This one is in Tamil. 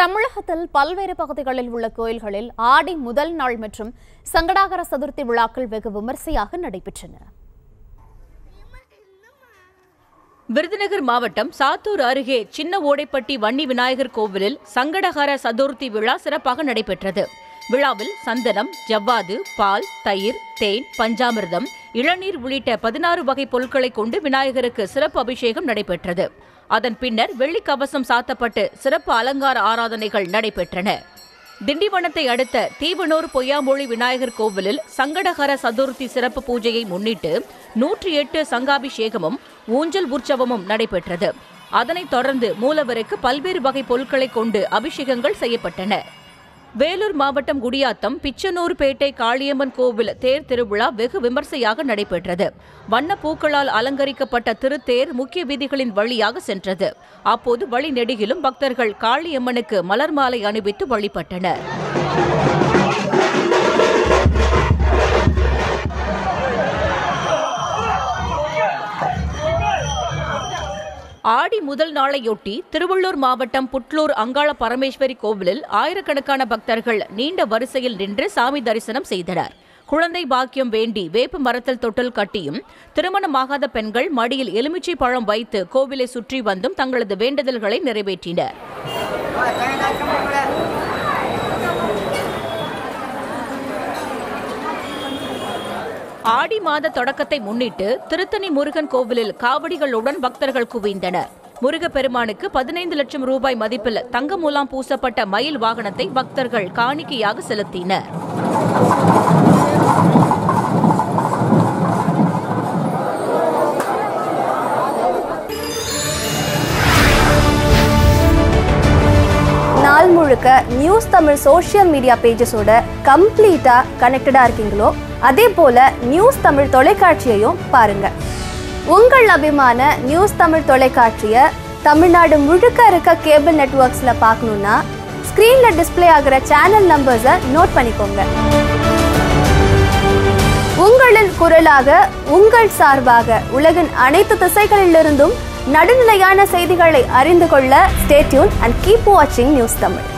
தமிழகத்தில் பல்வேறு பகுதிகளில் உள்ள கோயில்களில் ஆடி முதல் நாள் மற்றும் சங்கடாகர சதுர்த்தி விழாக்கள் வெகு விமர்சையாக நடைபெற்றன விருதுநகர் மாவட்டம் சாத்தூர் அருகே சின்ன ஓடைப்பட்டி வன்னி விநாயகர் கோவிலில் சங்கடஹர சதுர்த்தி விழா சிறப்பாக நடைபெற்றது விழாவில் சந்தனம் ஜவ்வாது பால் தயிர் தேன் பஞ்சாமிர்தம் இளநீர் உள்ளிட்ட பதினாறு வகை பொருட்களை கொண்டு விநாயகருக்கு சிறப்பு அபிஷேகம் நடைபெற்றது அதன் பின்னர் வெள்ளிக் கவசம் சாத்தப்பட்டு சிறப்பு அலங்கார ஆராதனைகள் நடைபெற்றன திண்டிவனத்தை அடுத்த தீவனூர் பொய்யாமொழி விநாயகர் கோவிலில் சங்கடஹர சதுர்த்தி சிறப்பு பூஜையை முன்னிட்டு நூற்றி எட்டு சங்காபிஷேகமும் ஊஞ்சல் உற்சவமும் நடைபெற்றது அதனைத் தொடர்ந்து மூலவருக்கு பல்வேறு வகை பொருட்களை கொண்டு அபிஷேகங்கள் செய்யப்பட்டன வேலூர் மாவட்டம் குடியாத்தம் பிச்சனூர்பேட்டை காளியம்மன் கோவில் தேர் திருவிழா வெகு விமர்சையாக நடைபெற்றது வண்ண பூக்களால் அலங்கரிக்கப்பட்ட திருத்தேர் முக்கிய வீதிகளின் வழியாக சென்றது அப்போது வழி நெடுகிலும் பக்தர்கள் காளியம்மனுக்கு மலர் மாலை அணிவித்து வழிபட்டனர் ஆடி முதல் நாளையொட்டி திருவள்ளூர் மாவட்டம் புட்லூர் அங்காள பரமேஸ்வரி கோவிலில் ஆயிரக்கணக்கான பக்தர்கள் நீண்ட வரிசையில் நின்று சாமி தரிசனம் செய்தனர் குழந்தை பாக்கியம் வேண்டி வேப்ப மரத்தில் தொட்டில் கட்டியும் திருமணமாகாத பெண்கள் மடியில் எலுமிச்சை பழம் வைத்து கோவிலை சுற்றி வந்தும் தங்களது வேண்டுதல்களை நிறைவேற்றினர் ஆடி மாத தொடக்கத்தை முன்னிட்டு திருத்தணி முருகன் கோவிலில் காவடிகளுடன் பக்தர்கள் குவிந்தனர் முருகப்பெருமானுக்கு பதினைந்து லட்சம் ரூபாய் மதிப்பில் தங்க மூலம் பூசப்பட்ட மயில் வாகனத்தை பக்தர்கள் காணிக்கையாக செலுத்தினர் நாள் முழுக்க நியூஸ் தமிழ் சோஷியல் மீடியா பேஜஸோட கம்ப்ளீட்டாக கனெக்டடாக இருக்கீங்களோ அதே போல் நியூஸ் தமிழ் தொலைக்காட்சியையும் பாருங்க உங்கள் அபிமான நியூஸ் தமிழ் தொலைக்காட்சியை தமிழ்நாடு முழுக்க இருக்க கேபிள் நெட்வொர்க்ஸில் பார்க்கணுன்னா ஸ்க்ரீனில் டிஸ்ப்ளே ஆகிற சேனல் நம்பர்ஸை நோட் பண்ணிக்கோங்க உங்களின் குரலாக உங்கள் சார்பாக உலகின் அனைத்து திசைகளிலிருந்தும் நடுநிலையான செய்திகளை அறிந்து கொள்ள ஸ்டேட்யூன் அண்ட் கீப் வாட்சிங் நியூஸ் தமிழ்